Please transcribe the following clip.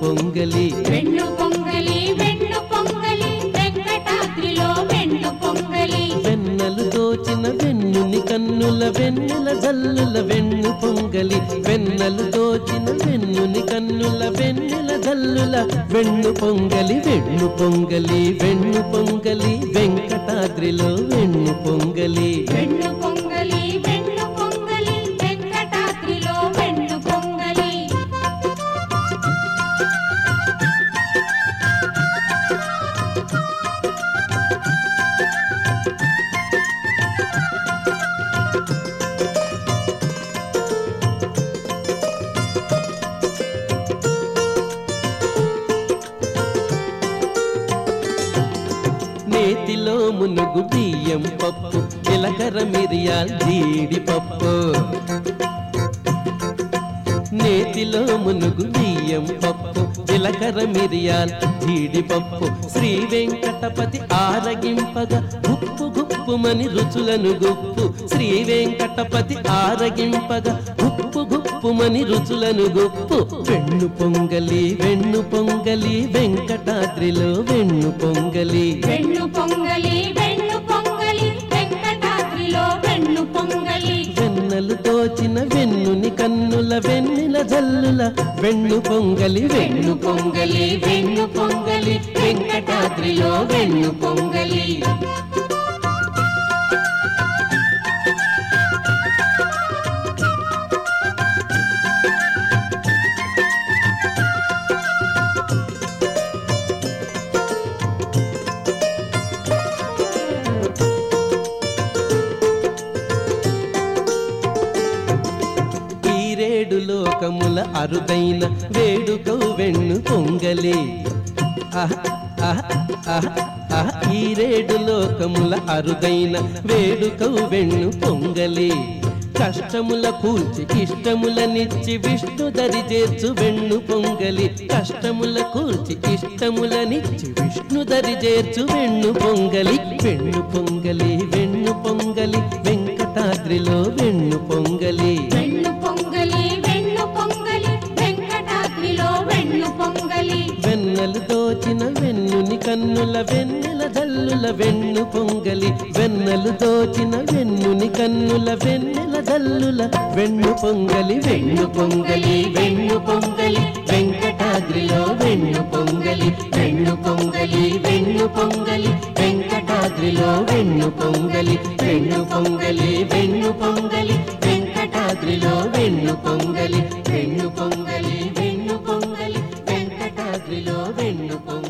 పొంగలి వెన్ను పొంగలి వెన్ను పొంగలి వెంకటాద్రిలో వెన్ను పొంగలి వెన్నెలు దోచిన వెన్నుని కన్నుల వెన్నెల జల్లుల వెన్ను పొంగలి వెన్నెలు దోచిన వెన్నుని కన్నుల వెన్నెల జల్లుల వెన్ను పొంగలి వెన్ను పొంగలి వెన్ను పొంగలి వెంకటాద్రిలో వెన్ను పొంగలి వెన్ను పొంగలి వెన్ను పొంగలి వెంకటాద్రిలో వెన్ను పొంగలి నేతిలో మునుగు బియ్యం పప్పు జీలకర్ర మిరియాల్ జీడిపప్పు నేతిలో మునుగు బియ్యం పప్పు జీలకర్ర మిరియాల్ జీడిపప్పు శ్రీ వెంకటపతి ఆరగింపగా గుప్పు గుప్పుమని రుచులను గుప్పు శ్రీ వెంకటపతి ఆరగింపగా గుప్పు గుప్పుమని రుచులను గుప్పు వెన్ను పొంగలి వెన్ను పొంగలి వెంకటాద్రిలో వెన్ను పొంగలి వెన్ను పొంగలి వెన్ను పొంగలి వెంకటాద్రిలో వెన్ను పొంగలి వెన్నెలు దోచిన వెన్నుని కన్నుల వెన్నెల జల్లుల వెన్ను పొంగలి వెన్ను పొంగలి వెన్ను పొంగలి వెంకటాద్రిలో వెన్ను పొంగలి ఈరేడు లోకముల అరుదైన వేడుకవు వెన్ను పొంగలి ఆహ్, ఆహ్, ఆహ్, ఆహ్. ఈరేడు లోకముల అరుదైన వేడుకవు వెన్ను పొంగలి కష్టముల కూల్చి ఇష్టములనిచ్చి విష్ణు దరి చేర్చు వెన్ను పొంగలి కష్టముల కూల్చి ఇష్టములనిచ్చి విష్ణు దరి చేర్చు వెన్ను పొంగలి వెన్ను పొంగలి వెన్ను పొంగలి వెంకటాద్రిలో వెన్ను పొంగలి వెన్ను పొంగలి వెన్ను పొంగలి వెంకటాద్రిలో వెన్ను పొంగలి వెన్నెలు దోచిన వెన్నుని కన్నుల వెన్నెల జల్లుల వెన్ను పొంగలి వెన్నెలు దోచిన వెన్నుని కన్నుల వెన్నెల జల్లుల వెన్ను పొంగలి వెన్ను పొంగలి వెన్ను పొంగలి వెంకటాద్రిలో వెన్ను పొంగలి వెన్ను పొంగలి వెన్ను పొంగలి వెంకటాద్రిలో వెన్ను పొంగలి వెన్ను పొంగలి వెన్ను పొంగలి వెంకటాద్రిలో వెన్ను పొంగలి వెన్ను పొంగలి వెన్ను పొంగలి వెంకటాద్రిలో వెన్ను పొంగలి